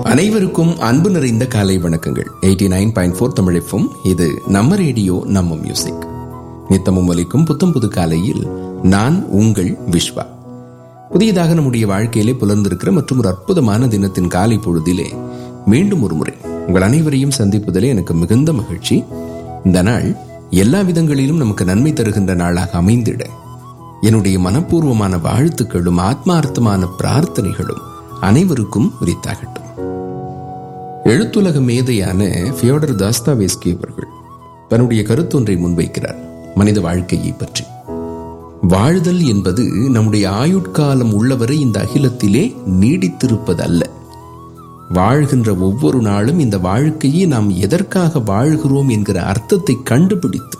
அனைவருக்கும் அன்பு நிறைந்த காலை வணக்கங்கள் எயிட்டி நைன் பாயிண்ட் ஃபோர் தமிழிப்பும் இது நம்ம ரேடியோ நம்ம மியூசிக் நித்தமும் ஒலிக்கும் புத்தம் புது காலையில் நான் உங்கள் விஸ்வா புதியதாக நம்முடைய வாழ்க்கையிலே புலர்ந்திருக்கிற மற்றும் ஒரு அற்புதமான தினத்தின் காலை பொழுதிலே மீண்டும் ஒரு முறை உங்கள் அனைவரையும் சந்திப்பதிலே எனக்கு மிகுந்த மகிழ்ச்சி இந்த நாள் எல்லா விதங்களிலும் நமக்கு நன்மை தருகின்ற நாளாக அமைந்திட என்னுடைய மனப்பூர்வமான வாழ்த்துக்களும் ஆத்மார்த்தமான பிரார்த்தனைகளும் அனைவருக்கும் உரித்தாகட்டும் எழுத்துலக மேதையான ஃபியோடர் தாஸ்தாவேஸ்கி அவர்கள் தன்னுடைய கருத்தொன்றை முன்வைக்கிறார் மனித வாழ்க்கையை பற்றி வாழ்தல் என்பது நம்முடைய ஆயுட்காலம் உள்ளவரை இந்த அகிலத்திலே நீடித்திருப்பதல்ல வாழ்கின்ற ஒவ்வொரு நாளும் இந்த வாழ்க்கையை நாம் எதற்காக வாழ்கிறோம் என்கிற அர்த்தத்தை கண்டுபிடித்து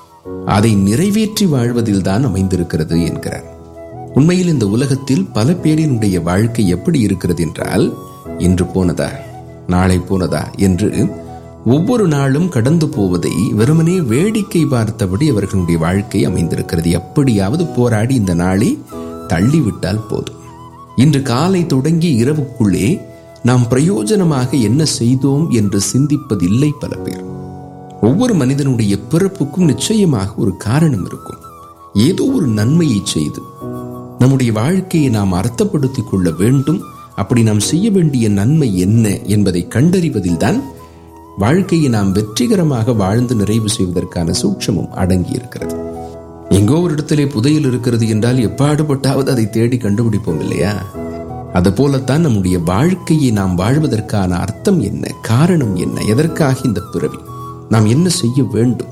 அதை நிறைவேற்றி வாழ்வதில் தான் அமைந்திருக்கிறது என்கிறார் உண்மையில் இந்த உலகத்தில் பல பேரினுடைய வாழ்க்கை எப்படி இருக்கிறது என்றால் இன்று போனதா நாளை போனதா என்று ஒவ்வொரு நாளும் கடந்து போவதை வெறுமனே வேடிக்கை பார்த்தபடி அவர்களுடைய வாழ்க்கை அமைந்திருக்கிறது எப்படியாவது போராடி இந்த நாளை தள்ளிவிட்டால் போதும் இன்று காலை தொடங்கி இரவுக்குள்ளே நாம் பிரயோஜனமாக என்ன செய்தோம் என்று சிந்திப்பதில்லை பல பேர் ஒவ்வொரு மனிதனுடைய பிறப்புக்கும் நிச்சயமாக ஒரு காரணம் இருக்கும் ஏதோ ஒரு நன்மையை செய்து நம்முடைய வாழ்க்கையை நாம் அர்த்தப்படுத்திக் கொள்ள வேண்டும் அப்படி நாம் செய்ய வேண்டிய நன்மை என்ன என்பதை கண்டறிவதில்தான் வாழ்க்கையை நாம் வெற்றிகரமாக வாழ்ந்து நிறைவு செய்வதற்கான சூட்சமும் அடங்கி இருக்கிறது எங்கோ ஒரு இடத்திலே புதையல் இருக்கிறது என்றால் எப்பாடுபட்டாவது அதை தேடி கண்டுபிடிப்போம் இல்லையா அது போலத்தான் நம்முடைய வாழ்க்கையை நாம் வாழ்வதற்கான அர்த்தம் என்ன காரணம் என்ன எதற்காக இந்த பிறவி நாம் என்ன செய்ய வேண்டும்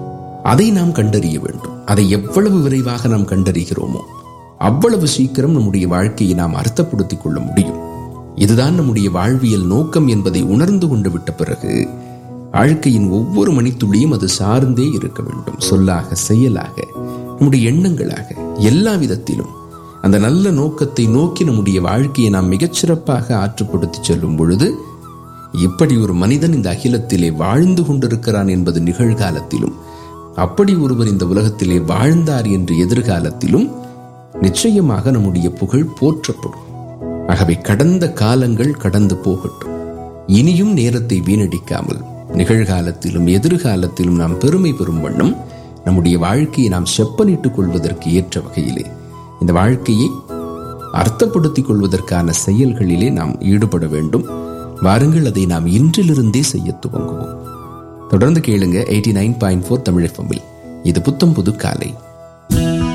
அதை நாம் கண்டறிய வேண்டும் அதை எவ்வளவு விரைவாக நாம் கண்டறிகிறோமோ அவ்வளவு சீக்கிரம் நம்முடைய வாழ்க்கையை நாம் அர்த்தப்படுத்திக் கொள்ள முடியும் இதுதான் நம்முடைய வாழ்வியல் நோக்கம் என்பதை உணர்ந்து கொண்டு விட்ட பிறகு வாழ்க்கையின் ஒவ்வொரு மணித்துளியும் அது சார்ந்தே இருக்க வேண்டும் சொல்லாக செயலாக நம்முடைய எண்ணங்களாக எல்லா விதத்திலும் அந்த நல்ல நோக்கத்தை நோக்கி நம்முடைய வாழ்க்கையை நாம் மிகச்சிறப்பாக ஆற்றுப்படுத்தி செல்லும் பொழுது இப்படி ஒரு மனிதன் இந்த அகிலத்திலே வாழ்ந்து கொண்டிருக்கிறான் என்பது நிகழ்காலத்திலும் அப்படி ஒருவர் இந்த உலகத்திலே வாழ்ந்தார் என்று எதிர்காலத்திலும் நிச்சயமாக நம்முடைய புகழ் போற்றப்படும் ஆகவே கடந்த காலங்கள் கடந்து போகட்டும் இனியும் நேரத்தை வீணடிக்காமல் நிகழ்காலத்திலும் எதிர்காலத்திலும் நாம் பெருமை பெறும் வண்ணம் நம்முடைய வாழ்க்கையை நாம் செப்பனிட்டுக் கொள்வதற்கு ஏற்ற வகையிலே இந்த வாழ்க்கையை அர்த்தப்படுத்திக் கொள்வதற்கான செயல்களிலே நாம் ஈடுபட வேண்டும் வாருங்கள் அதை நாம் இன்றிலிருந்தே செய்ய துவங்குவோம் தொடர்ந்து கேளுங்க eighty nine point four Tamil இது புத்தம் புது காலை